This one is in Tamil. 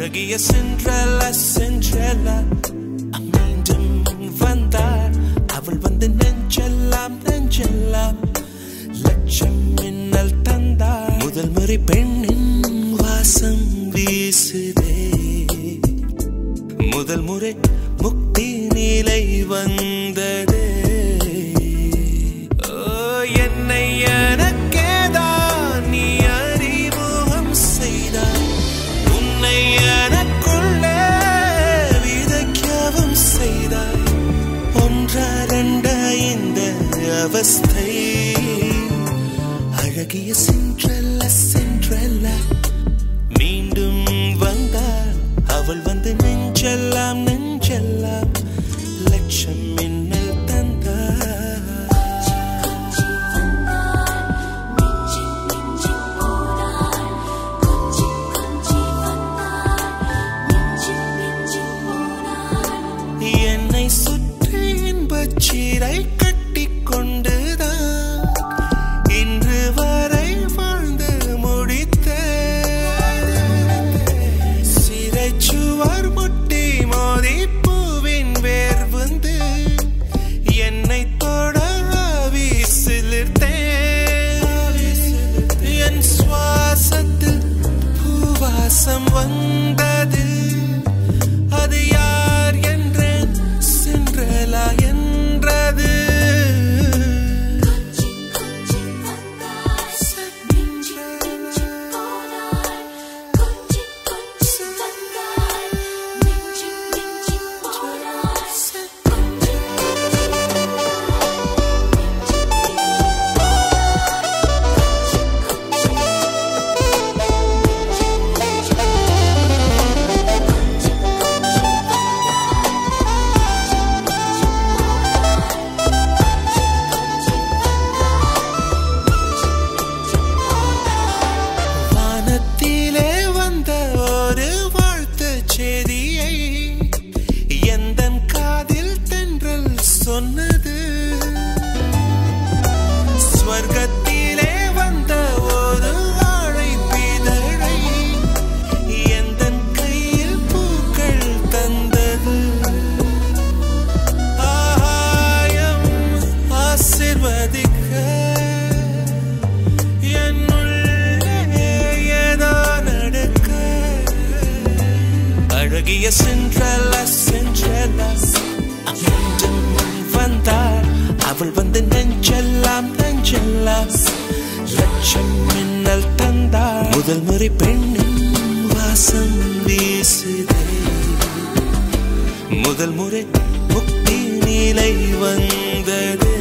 அழகிய சென்றல சென்றல மீண்டும் வந்தார் அவள் வந்து நெஞ்செல்லாம் நெஞ்செல்லாம் லட்சம் மின்னல் தந்தார் முதல் முறை பெண்ணின் வாசம் வீசுதே முதல் முறை முக்தி நிலை வந்ததே ஓ, என்னை எனக்கேதான் நீ அறிமுகம் செய்தாய் உன்னை எனக்குள்ளே விதைக்கவும் செய்தாய் ஒன்றா ரெண்டா இந்த அவஸ்தை அழகிய சென்றல்ல சென்றல்ல மீண்டும் வந்தாள் அவள் வந்து நெஞ்செல்லாம் நெஞ்செல்லாம் லட்சம் மின்னல் தந்தாள் என்னை சுற்றி இன்பச் சீரை கட்டிக் கொண்டுதான் இன்று வரை வாழ்ந்து முடித்த சிறைச்சுவர் முட்டி மோதி பூவின் வேர் வந்து என்னை தொட வீசிலிர்த்தேன் என் சுவாசத்தில் பூவாசம் வந்தது அது யார் என்றேன் சென்றலா என்றது வானத்திலே வந்த ஒரு வாழ்த்து செய்தியை எந்தன் காதில் தென்றல் சொன்னது ஸ்வர்க்கத்திலே வந்த ஒரு வாழை பிதழை எந்தன் கையில் பூக்கள் தந்தது ஆகாயம் ஆசிர்வதிக்க என்னுள்ளே ஏதோ நடக்க அழகிய சென்றல சென்றல மீண்டும் வந்தார் அவள் வந்து நெஞ்செல்லாம் நெஞ்செல்லாம் லட்சம் மின்னல் தந்தார் முதல் முறை பெண்ணின் வாசம் வீசுதே முதல் முறை முக்தி நிலை வந்தது